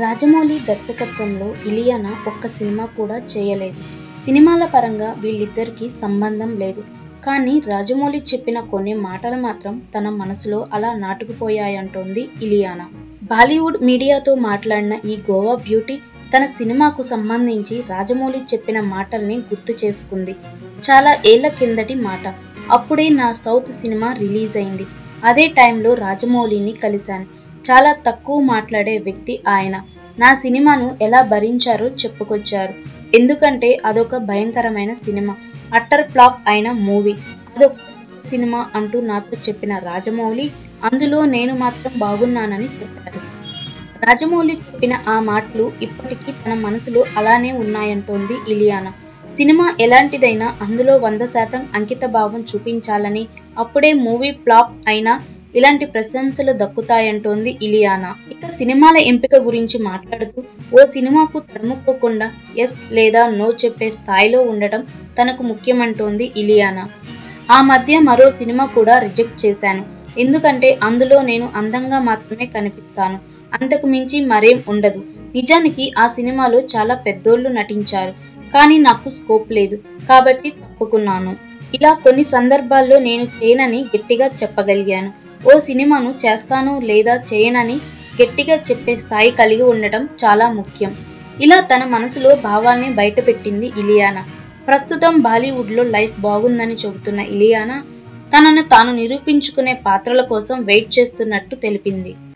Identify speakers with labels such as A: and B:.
A: రాజమౌళి దర్శకత్వంలో ఇలియానా ఒక్క సినిమా కూడా చేయలేదు సినిమాల పరంగా వీళ్ళిద్దరికీ సంబంధం లేదు కానీ రాజమౌళి చెప్పిన కొన్ని మాటలు మాత్రం తన మనసులో అలా నాటుకుపోయాయంటోంది ఇలియానా బాలీవుడ్ మీడియాతో మాట్లాడిన ఈ గోవా బ్యూటీ తన సినిమాకు సంబంధించి రాజమౌళి చెప్పిన మాటల్ని గుర్తు చేసుకుంది చాలా ఏళ్ల కిందటి మాట అప్పుడే నా సౌత్ సినిమా రిలీజ్ అయింది అదే టైంలో రాజమౌళిని కలిశాను చాలా తక్కువ మాట్లాడే వ్యక్తి ఆయన నా సినిమాను ఎలా భరించారో చెప్పుకొచ్చారు ఎందుకంటే అదొక భయంకరమైన సినిమా అట్టర్ ఫ్లాప్ అయిన మూవీ అదొక సినిమా అంటూ నాతో చెప్పిన రాజమౌళి అందులో నేను మాత్రం బాగున్నానని చెప్పారు రాజమౌళి చెప్పిన ఆ మాటలు ఇప్పటికీ తన మనసులో అలానే ఉన్నాయంటోంది ఇలియానా సినిమా ఎలాంటిదైనా అందులో వంద శాతం అంకిత భావం చూపించాలని అప్పుడే మూవీ ఫ్లాప్ అయినా ఇలాంటి ప్రశంసలు దక్కుతాయంటోంది ఇలియానా ఇక సినిమాల ఎంపిక గురించి మాట్లాడుతూ ఓ సినిమాకు తడుముకోకుండా ఎస్ లేదా నో చెప్పే స్థాయిలో ఉండటం తనకు ముఖ్యమంటోంది ఇలియానా ఆ మధ్య మరో సినిమా కూడా రిజెక్ట్ చేశాను ఎందుకంటే అందులో నేను అందంగా మాత్రమే కనిపిస్తాను అంతకు మించి మరేం ఉండదు నిజానికి ఆ సినిమాలో చాలా పెద్దోళ్ళు నటించారు కానీ నాకు స్కోప్ లేదు కాబట్టి తప్పుకున్నాను ఇలా కొన్ని సందర్భాల్లో నేను చేయనని గట్టిగా చెప్పగలిగాను ఓ సినిమాను చేస్తాను లేదా చేయనని గట్టిగా చెప్పే స్థాయి కలిగి ఉండటం చాలా ముఖ్యం ఇలా తన మనసులో భావాల్ని బయటపెట్టింది ఇలియానా ప్రస్తుతం బాలీవుడ్లో లైఫ్ బాగుందని చెబుతున్న ఇలియానా తనను తాను నిరూపించుకునే పాత్రల కోసం వెయిట్ చేస్తున్నట్టు తెలిపింది